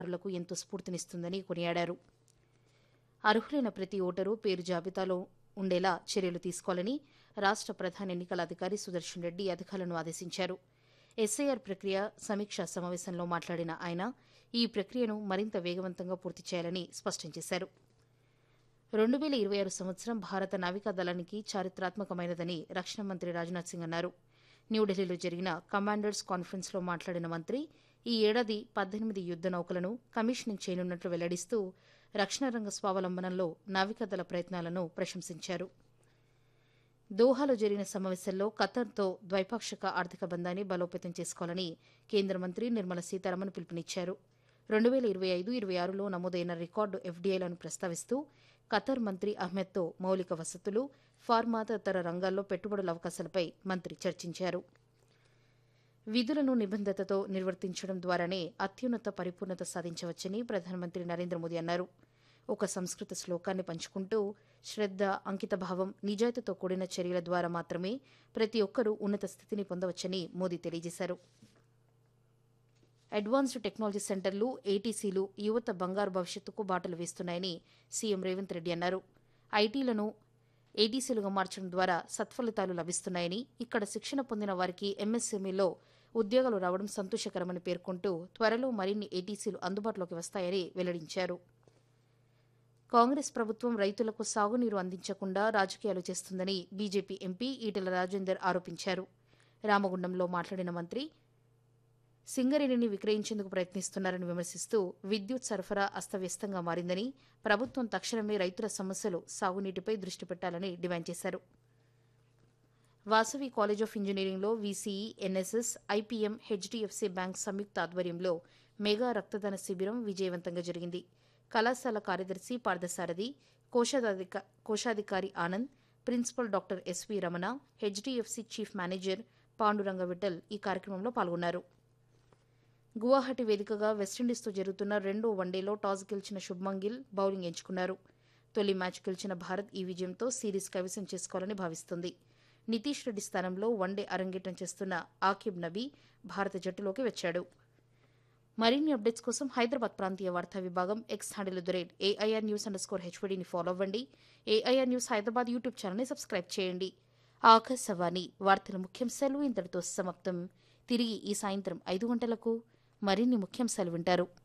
లకు ఎంతో స్ఫూర్తినిస్తుందని కొనియాడారు అర్హులైన ప్రతి ఓటరు పేరు జాబితాలో ఉండేలా చర్యలు తీసుకోవాలని రాష్ట ప్రధాన ఎన్నికల అధికారి సుదర్శన్ రెడ్డి అధికారులను ఆదేశించారు ఎస్ఐఆర్ ప్రక్రియ సమీక్షా సమావేశంలో మాట్లాడిన ఆయన ఈ ప్రక్రియను మరింత వేగవంతంగా పూర్తి చేయాలని స్పష్టం చేశారు రెండు వేల ఇరవై ఆరు సంవత్సరం భారత నావికా దళానికి చారిత్రాత్మకమైనదని రక్షణ మంత్రి రాజ్నాథ్ సింగ్ అన్నారు న్యూఢిల్లీలో జరిగిన కమాండర్స్ కాన్ఫరెన్స్లో మాట్లాడిన మంత్రి ఈ ఏడాది పద్దెనిమిది యుద్ద నౌకలను కమిషనింగ్ చేయనున్నట్లు వెల్లడిస్తూ రక్షణ రంగ స్వావలంబనంలో నావికాదళ ప్రయత్నాలను ప్రశంసించారు దోహాలో జరిగిన సమావేశంలో ఖతర్తో ద్వైపాక్షిక ఆర్థిక బంధాన్ని బలోపేతం చేసుకోవాలని కేంద్ర మంత్రి నిర్మలా సీతారామన్ పిలుపునిచ్చారు రెండు వేల ఇరవై ఐదు ఇరవై ఆరులో నమోదైన రికార్డు ఎఫ్డీఐలను ప్రస్తావిస్తూ ఖతర్ మంత్రి అహ్మద్తో మౌలిక వసతులు ఫార్మా తదితర రంగాల్లో పెట్టుబడుల అవకాశాలపై మంత్రి చర్చించారు విధులను నిబంధతతో నిర్వర్తించడం ద్వారానే అత్యున్నత పరిపూర్ణత సాధించవచ్చని ప్రధానమంత్రి నరేంద్ర మోదీ అన్నారు ఒక సంస్కృత శ్లోకాన్ని పంచుకుంటూ శ్రద్ధ అంకితభావం నిజాయితీతో కూడిన చర్యల ద్వారా మాత్రమే ప్రతి ఒక్కరూ ఉన్నత స్థితిని పొందవచ్చని మోదీ తెలియజేశారు అడ్వాన్స్డ్ టెక్నాలజీ సెంటర్లు ఏటీసీలు యువత బంగారు భవిష్యత్తుకు బాటలు వేస్తున్నాయని సీఎం రేవంత్ రెడ్డి అన్నారు ఐటీలను ఏటీసీలుగా మార్చడం ద్వారా సత్ఫలితాలు లభిస్తున్నాయని ఇక్కడ శిక్షణ పొందిన వారికి ఎంఎస్ఎంఈలో ఉద్యోగాలు రావడం సంతోషకరమని పేర్కొంటూ త్వరలో మరిన్ని ఏటీసీలు అందుబాటులోకి వస్తాయని వెల్లడించారు కాంగ్రెస్ ప్రభుత్వం రైతులకు సాగునీరు అందించకుండా రాజకీయాలు చేస్తుందని బీజేపీ ఎంపీ ఈటెల రాజేందర్ ఆరోపించారు రామగుండంలో మాట్లాడిన మంత్రి సింగరేణిని విక్రయించేందుకు ప్రయత్నిస్తున్నారని విమర్శిస్తూ విద్యుత్ సరఫరా అస్తవ్యస్తంగా మారిందని ప్రభుత్వం తక్షణమే రైతుల సమస్యలు సాగునీటిపై దృష్టి పెట్టాలని డిమాండ్ చేశారు వాసవి కాలేజ్ ఆఫ్ ఇంజనీరింగ్లో VCE NSS IPM HDFC bank సంయుక్త ఆధ్వర్యంలో మెగా రక్తదాన శిబిరం విజయవంతంగా జరిగింది కళాశాల కార్యదర్శి పార్థసారథి కోశాధిక కోశాధికారి Anand principal doctor SV Ramana HDFC chief manager Panduranga Vittal ఈ కార్యక్రమంలో పాల్గొన్నారు గువాహటి వేదికగా వెస్టిండీస్తో జరుగుతున్న రెండో వన్డేలో టాస్ గెలిచిన శుభ్మన్ గిల్ బౌలింగ్ ఎంచుకున్నారు తొలి మ్యాచ్ గెలిచిన భారత్ ఈ విజయంతో సిరీస్ కైవసం చేసుకోవాలని భావిస్తుంది నితీష్ రెడ్డి స్థానంలో వన్డే అరంగేట్రం చేస్తున్న ఆకిబ్ నబీ భారత జట్టులోకి వచ్చాడు మరిన్ని అప్డేట్స్ కోసం హైదరాబాద్ ప్రాంతీయ వార్తా విభాగం X handle the rate AIR news under score హెచ్వడిని ఫాలో అవ్వండి ఏఐఆర్ న్యూస్ హైదరాబాద్ యూట్యూబ్ ఛానల్ని సబ్స్క్రైబ్ చేయండి ఆకాశవాణి వార్తల ముఖ్యాంశాలు ఇంతటితో సమాప్తం తిరిగి ఈ సాయంత్రం ఐదు గంటలకు మరిన్ని ముఖ్యాంశాలు వింటారు